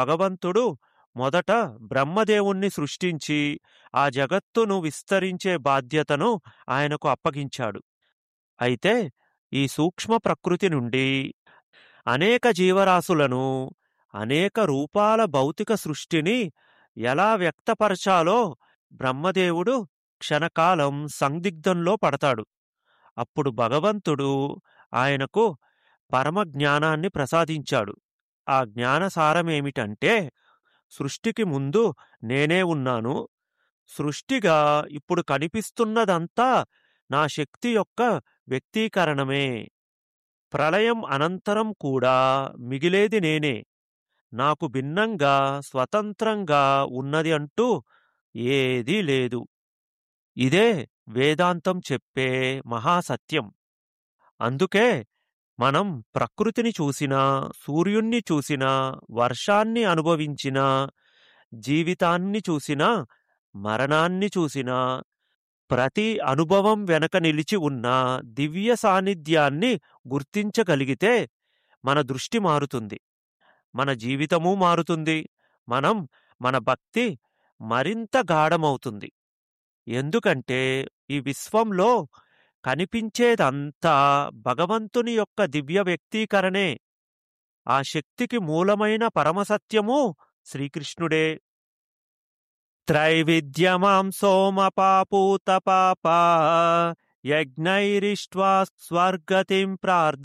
భగవంతుడు మొదట బ్రహ్మదేవుణ్ణి సృష్టించి ఆ జగత్తును విస్తరించే బాధ్యతను ఆయనకు అప్పగించాడు అయితే ఈ సూక్ష్మ ప్రకృతి నుండి అనేక జీవరాశులను అనేక రూపాల భౌతిక సృష్టిని ఎలా వ్యక్తపరచాలో బ్రహ్మదేవుడు క్షణకాలం సందిగ్ధంలో పడతాడు అప్పుడు భగవంతుడు ఆయనకు పరమ జ్ఞానాన్ని ప్రసాదించాడు ఆ జ్ఞానసారమేమిటంటే సృష్టికి ముందు నేనే ఉన్నాను సృష్టిగా ఇప్పుడు కనిపిస్తున్నదంతా నా శక్తి యొక్క వ్యక్తీకరణమే ప్రళయం అనంతరం కూడా మిగిలేది నేనే నాకు భిన్నంగా స్వతంత్రంగా ఉన్నది అంటూ ఏదీ లేదు ఇదే వేదాంతం చెప్పే మహాసత్యం అందుకే మనం ప్రకృతిని చూసినా సూర్యుణ్ణి చూసినా వర్షాన్ని అనుభవించినా జీవితాన్ని చూసినా మరణాన్ని చూసినా ప్రతి అనుభవం వెనక నిలిచి ఉన్న దివ్య సాన్నిధ్యాన్ని గుర్తించగలిగితే మన దృష్టి మారుతుంది మన జీవితము మారుతుంది మనం మన భక్తి మరింత గాఢమవుతుంది ఎందుకంటే ఈ విశ్వంలో కనిపించేదంతా భగవంతుని యొక్క దివ్య వ్యక్తీకరణే ఆ శక్తికి మూలమైన పరమసత్యము శ్రీకృష్ణుడే త్రైవిద్యమాం సోమపాపూత పాప యజ్ఞైరిష్ట్వా స్వర్గతిం ప్రార్థ